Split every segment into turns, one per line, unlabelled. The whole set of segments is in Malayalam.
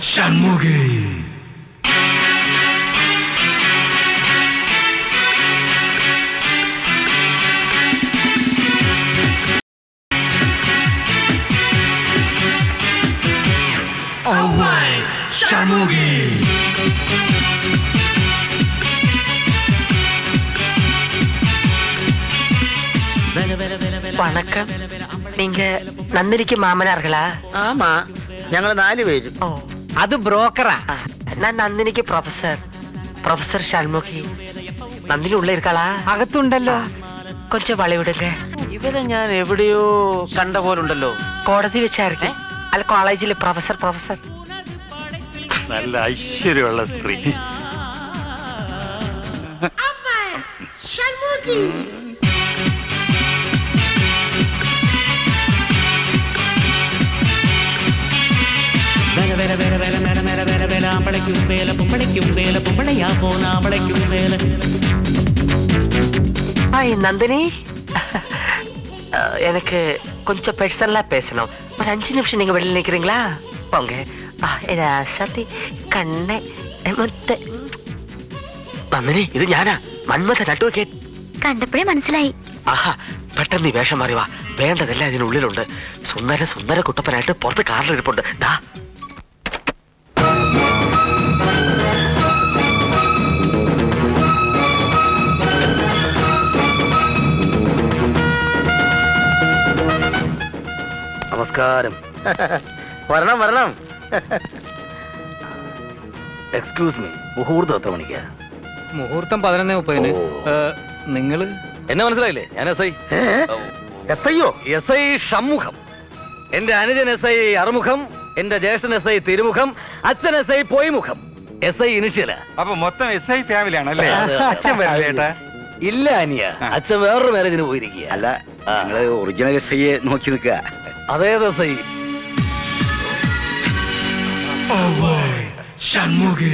ഷൺമുഖി ഔവൈ ഷൺമുഖി
வணக்கம் நீங்க நந்தினிக்கு மாமனார்களா
ആമാ ഞങ്ങൾ നാല് പേരും
ஓ அது புரோக்கரா நான் நந்தினிக்கு ப்ரொஃபசர் ப்ரொஃபசர் ஷண்முகி നന്ദിനി ഉള്ള ഇരിക്കാളാ അകത്തുണ്ടല്ലോ കൊച്ചു വളി വിടുങ്ക
ഇവരെ ഞാൻ എവിടെയോ കണ്ട പോലുണ്ടല്ലോ
കോടതി വെച്ചായിരിക്കും അല്ല കോളേജിലെ പ്രൊഫസർ പ്രൊഫസർ
നല്ല ഐശ്വര്യമുള്ള സ്ത്രീ
வேல வேல வேல வேல மேல மேல வேல வேல ஆம்பளைக்கும் வேலை பொம்பளைக்கும் வேலை பொம்பளையா போன ஆம்பளைக்கும் வேலை
ஹாய் நந்தினி அஹ், எனக்கு கொஞ்சம் பெர்சனலா பேசணும் ஒரு அஞ்சு நிமிஷம் நீங்க வெளியில் நிக்கிறீங்களா போங்க ആ, ഇതാ സതി കണ്ണെ മുത്ത് നന്ദിനി ഇത് ഞാനാ മന്മഥ നട്ടുവെക്കേ
കണ്ടപ്പോഴേ മനസ്സിലായി
ആഹാ പെട്ടെന്ന് നീ വേഷം മാറി വാ വേണ്ടതെല്ലാം ഇതിനുള്ളിലുണ്ട് സുന്ദര സുന്ദര കുട്ടപ്പനായിട്ട് പുറത്ത് കാറിലിരിപ്പുണ്ട് ദാ
നമസ്കാരം വരണം വരണം എക്സ്ക്യൂസ് മീ മുഹൂർത്തം എത്ര മണിക്കാ
മുഹൂർത്തം പതിനൊന്നേ മുപ്പതിന്
ഓ.
നിങ്ങള്
എന്നെ മനസ്സിലായില്ലേ ഞാൻ എസ് ഐ
എസ് ഐയോ
എസ് ഐ ഷമ്മുഖം എന്റെ അനുജൻ എസ് ഐ അറുമുഖം എന്റെ ജ്യേഷ്ഠൻ എസ് ഐ തിരുമുഖം അച്ഛൻ എസ് ഐ പോയിമുഖം എസ് ഐ ഇനിഷ്യല
അപ്പൊ മൊത്തം എസ് ഐ ഫാമിലി ആണല്ലേ
അതെ.
അച്ഛൻ വരില്ലേ ഏട്ടാ
ഇല്ല അനിയ അച്ഛൻ വേറൊരു മാരേജിന് പോയിരിക്കുക
അല്ല നിങ്ങള് ഒറിജിനൽ എസ് ഐയെ നോക്കി നിൽക്കുക
അതേത് എസ് ഐ
ഔവൈ ഷൺമുഖി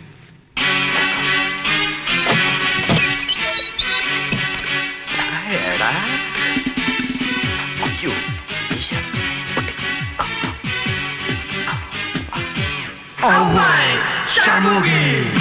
എടാ അയ്യോ ഈശ
ഔവൈ ഷൺമുഖി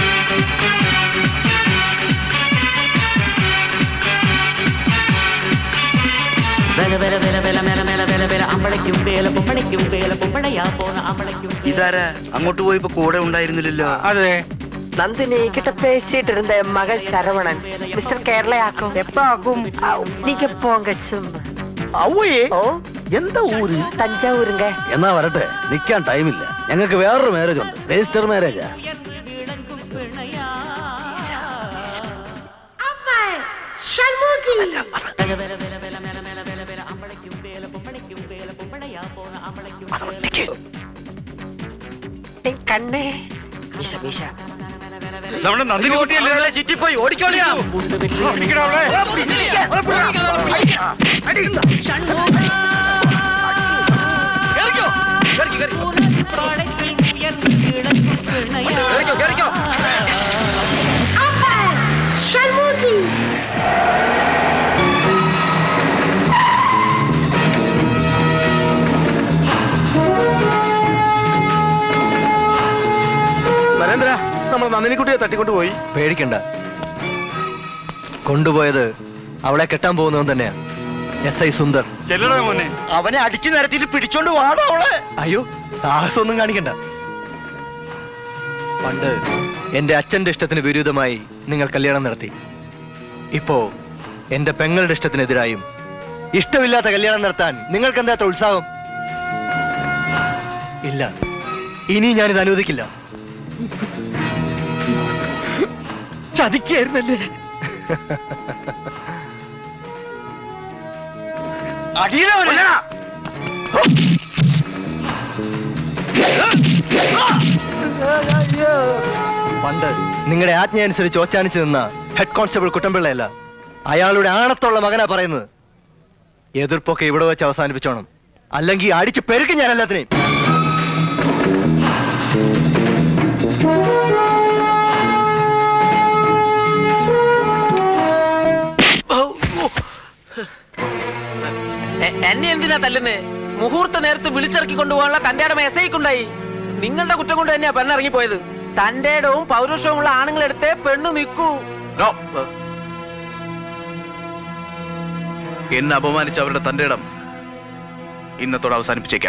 வேல வேல வேல வேல மேல மேல வேல வேല ஆம்பளைக்கும் வேலை பொம்பளைக்கும் வேலை பொம்பளையா போன ஆம்பளைக்கும் வேலை.
ഇതാരാ അങ്ങോട്ട് പോയപ്പോ കൂടെ ഉണ്ടായിരുന്നില്ലല്ലോ
അതെ
நந்தினி கிட்ட பேசிட்டு இருந்த என் மகன் சரவணன் மிஸ்டர் கேரளா ஆக்கும் எப்ப ஆகும் நீங்க போங்க சும்மா
ഔവേ
ഓ
എന്താ ഊര്
തഞ്ചാവൂരുങ്ക
എന്നാ വരട്ടെ നിൽക്കാൻ ടൈമില്ല ഞങ്ങൾക്ക് വേറൊരു മാരേജ് ഉണ്ട് രജിസ്റ്റർ മാരേജാ
வேல வேல வேல வேல மேல மேல வேல வேല ஆம்பளைக்கும் வேலை பொம்பளைக்கும் வேலை பொம்பளையா போன ஆம்பளைக்கும் வேலை.
നീ കണ്ണേ മീശ മീശ
നമ്മുടെ നന്ദിനി കുട്ടിയല്ലേ
ചുറ്റിപ്പോയി ഓടിക്കോളിയാ
പിടിക്കടാ അവളെ.
பாடைக்குள் உயர்ந்து கிடக்கும் பிணையா.
നരേന്ദ്ര നമ്മൾ നന്ദിനിക്കുട്ടിയെ തട്ടിക്കൊണ്ട് പോയി
പേടിക്കണ്ട കൊണ്ടുപോയത് അവളെ കെട്ടാൻ പോകുന്നവൻ തന്നെയാ എസ് ഐ സുന്ദർ
ചെല്ലടാ മോനെ
അവനെ അടിച്ചു നിരത്തിയിട്ട് പിടിച്ചോണ്ട് വാടാ അവളെ
അയ്യോ സാഹസമൊന്നും കാണിക്കണ്ട പണ്ട് എന്റെ അച്ഛന്റെ ഇഷ്ടത്തിന് വിരുദ്ധമായി നിങ്ങൾ കല്യാണം നടത്തി ഇപ്പോ എന്റെ പെങ്ങളുടെ ഇഷ്ടത്തിനെതിരായും ഇഷ്ടമില്ലാത്ത കല്യാണം നടത്താൻ നിങ്ങൾക്ക് എന്താ അത്ര ഉത്സാഹം ഇല്ല ഇനി ഞാനിത് അനുവദിക്കില്ല
ചതിക്കായിരുന്നല്ലേ
അടിയടവനെ
പണ്ട് നിങ്ങളുടെ ആജ്ഞ അനുസരിച്ച് ഓച്ചാനിച്ച് നിന്ന ഹെഡ് കോൺസ്റ്റബിൾ കുട്ടമ്പിള്ളയല്ല അയാളുടെ ആണത്തുള്ള മകനാ പറയുന്നത് എതിർപ്പൊക്കെ ഇവിടെ വെച്ച് അവസാനിപ്പിച്ചോണം അല്ലെങ്കിൽ അടിച്ച് പെരുക്കും ഞാൻ എല്ലാത്തിനെയും
എന്നെ എന്തിനാ തല്ലുന്നേ മുഹൂർത്ത നേരത്ത് വിളിച്ചിറക്കി കൊണ്ടുപോകാനുള്ള തന്റെ അടമ എസ് ഐക്കുണ്ടായി
നിങ്ങളുടെ കുറ്റം കൊണ്ട് തന്നെയാ പെണ്ണിറങ്ങി പോയത് തന്റെ ഇടവും പൗരുഷവും ഉള്ള ആണുങ്ങളെടുത്തേ പെണ്ണ് നിൽക്കൂ
നോ. എന്നെ അപമാനിച്ച അവരുടെ തന്റെ ഇടം ഇന്നത്തോടെ അവസാനിപ്പിച്ചേക്കാം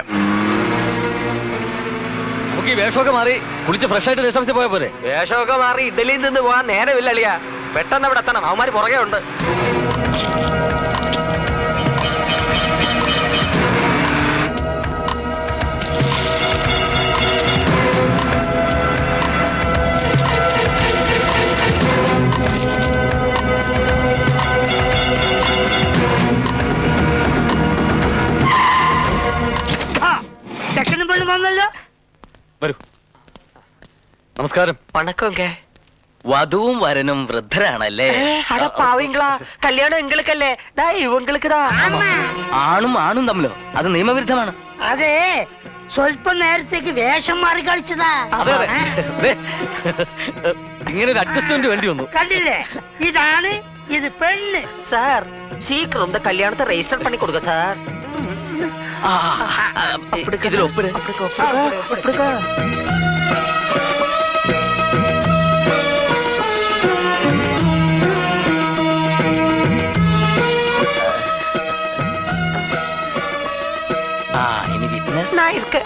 നമുക്ക് ഈ വേഷമൊക്കെ മാറി കുളിച്ച് ഫ്രഷ് ആയിട്ട് രക്ഷ പോയാൽ പോരെ
വേഷമൊക്കെ മാറി ഇഡലിയിൽ നിന്ന് പോകാൻ നേരമില്ല അളിയ പെട്ടെന്ന് അവിടെ എത്തണം അവന്മാര് പുറകെ ഉണ്ട്
ചെക്കനും പെണ്ണും വന്നല്ലോ
വരൂ നമസ്കാരം
വണക്കോങ്ക
വധുവും വരനും വൃദ്ധരാണല്ലേ
അട പാവിങ്ങളാ കല്യാണം എங்களுക്കല്ലേ ദാ ഇവங்களுக்குതാ
ആണും ആണും തമ്മിലോ അത് നിയമവിരുദ്ധമാണ്
അതെ സ്വല്പം നേരത്തേക്ക് വേഷം മാറി കളിച്ചതാ
അതെ അതെ ദേ, ഇങ്ങനെ ഒരു അഡ്ജസ്റ്റ്മെന്റ് വേണ്ടി വന്നു
കണ്ടില്ലേ ഇതാണ് ഇത് പെണ്ണ്
சார் சீக்கிரம் இந்த கல்யாணத்தை ரெஜிஸ்டர் பண்ணி கொடுங்க சார்
ഇതിൽ ഒപ്പിട് ആ ഇനി വിറ്റ്നസ്
நான் இருக்கேன்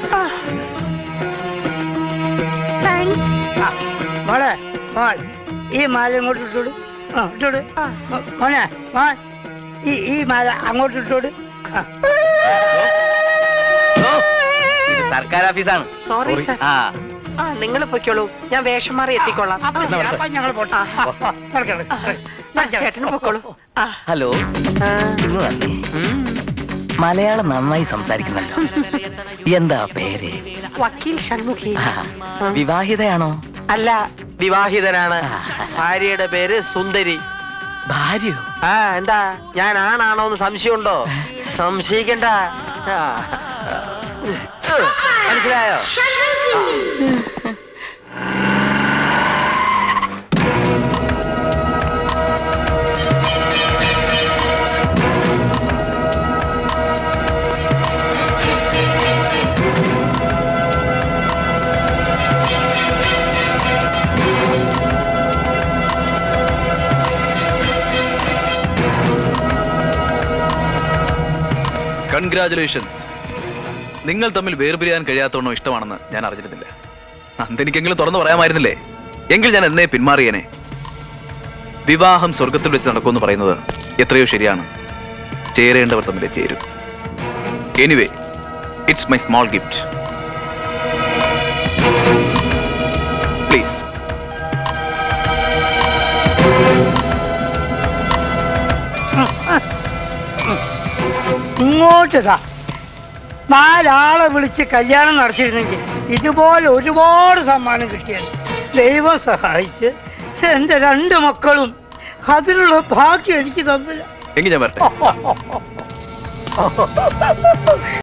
മോളെ മോൾ ഈ മാല ഇങ്ങോട്ട് ഇട്ടോട് ആ ഇട്ടോട് മോ- മോനെ മോൻ ഈ ഈ മാല അങ്ങോട്ട് ഇട്ടോട് ആ.
ഇത് സർക്കാർ ഓഫീസാണ്
സോറി സാർ
ആ
ആ നിങ്ങൾ പൊയ്ക്കോളൂ ഞാൻ വേഷം മാറി എത്തിക്കോളാം
അപ്പൊ ശരി, അപ്പൊ ഞങ്ങൾ പോട്ടെ നടക്ക്, നടക്ക്.
ആ, ചേട്ടന് പൊക്കോളൂ ആ
ഹലോ
ആ,
ഇന്ന് വന്നേ മലയാളം നന്നായി സംസാരിക്കുന്നല്ലോ എന്താ പേര്
വക്കീൽ ഷൺമുഖി
ആ, വിവാഹിതയാണോ
അല്ല വിവാഹിതനാണ് ഭാര്യയുടെ പേര് സുന്ദരി
ഭാര്യയോ
ആ എന്താ ഞാൻ ആണാണോ എന്ന് സംശയമുണ്ടോ സംശയിക്കണ്ട ആ. മനസ്സിലായോ
കൺഗ്രാചുലേഷൻസ് നിങ്ങൾ തമ്മിൽ വേർപിരിയാൻ കഴിയാത്തവണ്ണോ ഇഷ്ടമാണെന്ന് ഞാൻ അറിഞ്ഞിരുന്നില്ല അന്തെനിക്കെങ്കിലും തുറന്നു പറയാമായിരുന്നില്ലേ എങ്കിൽ ഞാൻ എന്നേ പിന്മാറിയേനെ വിവാഹം സ്വർഗത്തിൽ വെച്ച് നടക്കുമെന്ന് പറയുന്നത് എത്രയോ ശരിയാണ് ചേരേണ്ടവർ തമ്മിൽ ചേരും anyway it's my small gift please
ഇങ്ങോട്ട് ഇതാ നാലാളെ വിളിച്ച് കല്യാണം നടത്തിയിരുന്നെങ്കിൽ ഇതുപോലെ ഒരുപാട് സമ്മാനം കിട്ടിയത് ദൈവം സഹായിച്ച് എൻ്റെ രണ്ട് മക്കളും അതിനുള്ള ഭാഗ്യം എനിക്ക് തന്നില്ല
എങ്കിൽ ഞാൻ വരട്ടെ